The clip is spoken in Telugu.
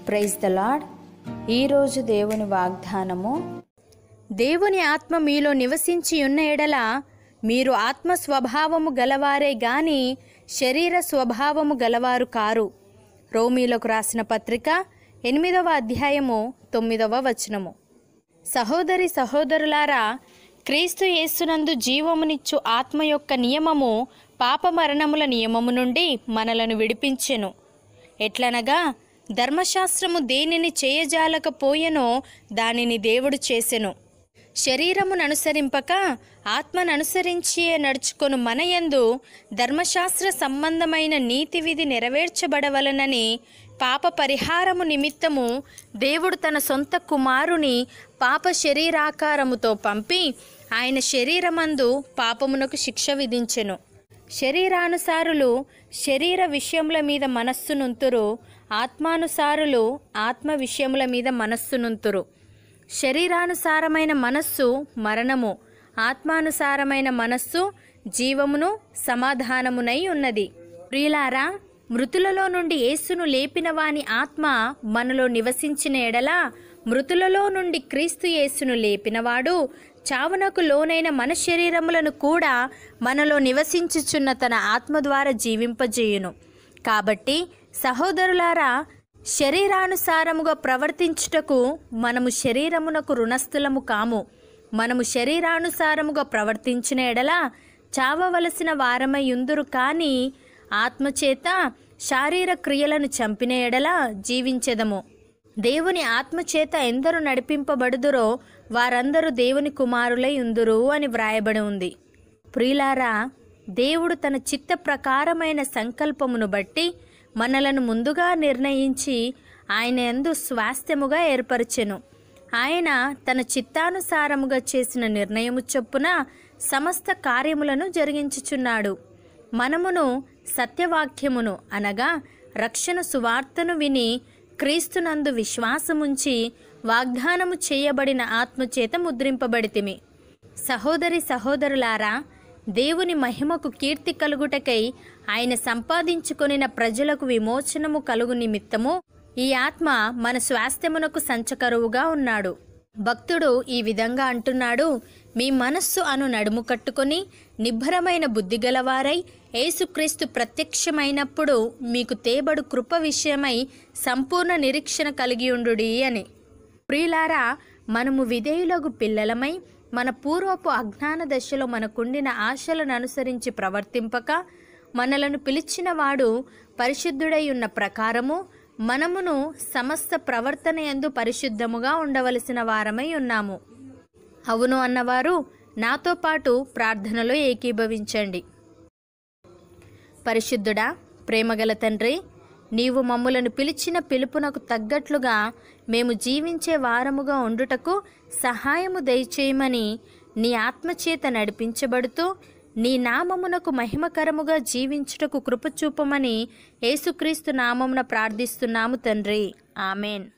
ప్రైజ్ ద లాడ్ ఈరోజు దేవుని వాగ్దానము దేవుని ఆత్మ మీలో నివసించి ఉన్న ఎడల మీరు ఆత్మ స్వభావము గలవారే గాని శరీర స్వభావము గలవారు కారు రోమీలకు రాసిన పత్రిక ఎనిమిదవ అధ్యాయము తొమ్మిదవ వచనము సహోదరి సహోదరులారా క్రీస్తు యేసునందు జీవమునిచ్చు ఆత్మ యొక్క నియమము పాప మరణముల నియమము నుండి మనలను విడిపించెను ఎట్లనగా ధర్మశాస్త్రము దేనిని చేయజాలకపోయెనో దానిని దేవుడు చేసెను శరీరమును అనుసరింపక ఆత్మను అనుసరించి నడుచుకొను మనయందు ధర్మశాస్త్ర సంబంధమైన నీతి విధి నెరవేర్చబడవలనని పాప పరిహారము నిమిత్తము దేవుడు తన సొంత కుమారుని పాప శరీరాకారముతో పంపి ఆయన శరీరమందు పాపమునకు శిక్ష విధించెను శరీరానుసారులు శరీర విషయముల మీద మనస్సునుంతురు ఆత్మానుసారులు ఆత్మ విషయముల మీద మనస్సునుంతురు శరీరానుసారమైన మనస్సు మరణము ఆత్మానుసారమైన మనస్సు జీవమును సమాధానమునై ఉన్నది ప్రియులారా మృతులలో నుండి యేసును లేపిన వాని ఆత్మ మనలో నివసించిన ఎడల మృతులలో నుండి క్రీస్తు యేసును లేపినవాడు చావునకు లోనైన మన శరీరములను కూడా మనలో నివసించుచున్న తన ఆత్మ ద్వారా జీవింపజేయును కాబట్టి సహోదరులారా శరీరానుసారముగా ప్రవర్తించుటకు మనము శరీరమునకు రుణస్థులము కాము మనము శరీరానుసారముగా ప్రవర్తించిన ఎడల చావవలసిన వారమై ఉందురు కానీ ఆత్మచేత శారీర క్రియలను చంపిన ఎడల జీవించెదము దేవుని ఆత్మచేత ఎందరు నడిపింపబడుదురో వారందరూ దేవుని కుమారులై ఉందురు అని వ్రాయబడి ఉంది ప్రియులారా దేవుడు తన చిత్త ప్రకారమైన సంకల్పమును బట్టి మనలను ముందుగా నిర్ణయించి ఆయన ఎందు స్వాస్థ్యముగా ఏర్పరచెను ఆయన తన చిత్తానుసారముగా చేసిన నిర్ణయము చొప్పున సమస్త కార్యములను జరిగించుచున్నాడు మనమును సత్యవాక్యమును అనగా రక్షణ సువార్తను విని క్రీస్తునందు విశ్వాసముంచి వాగ్దానము చేయబడిన ఆత్మచేత ముద్రింపబడితిమి సహోదరి సహోదరులారా దేవుని మహిమకు కీర్తి కలుగుటకై ఆయన సంపాదించుకొనిన ప్రజలకు విమోచనము కలుగు నిమిత్తము ఈ ఆత్మ మన స్వాస్థ్యమునకు సంచకరువుగా ఉన్నాడు భక్తుడు ఈ విధంగా అంటున్నాడు మీ మనస్సు అను నడుము కట్టుకొని నిబ్బరమైన బుద్ధి గలవారై యేసుక్రీస్తు ప్రత్యక్షమైనప్పుడు మీకు తేబడు కృప విషయమై సంపూర్ణ నిరీక్షణ కలిగి ఉండుడి అని ప్రియులారా మనము విధేయులకు పిల్లలమై మన పూర్వపు అజ్ఞాన దశలో మనకుండిన ఆశలను అనుసరించి ప్రవర్తింపక మనలను పిలిచిన వాడు పరిశుద్ధుడై ఉన్న ప్రకారము మనమును సమస్త ప్రవర్తన యందు పరిశుద్ధముగా ఉండవలసిన వారమై ఉన్నాము అవును అన్నవారు నాతో పాటు ప్రార్థనలో ఏకీభవించండి పరిశుద్ధుడా ప్రేమగల తండ్రి నీవు మమ్ములను పిలిచిన పిలుపునకు తగ్గట్లుగా మేము జీవించే వారముగా ఉండుటకు సహాయము దయచేయమని నీ ఆత్మచేత నడిపించబడుతూ నీ నామమునకు మహిమకరముగా జీవించుటకు కృప చూపమని యేసుక్రీస్తు నామమున ప్రార్థిస్తున్నాము తండ్రి ఆమెన్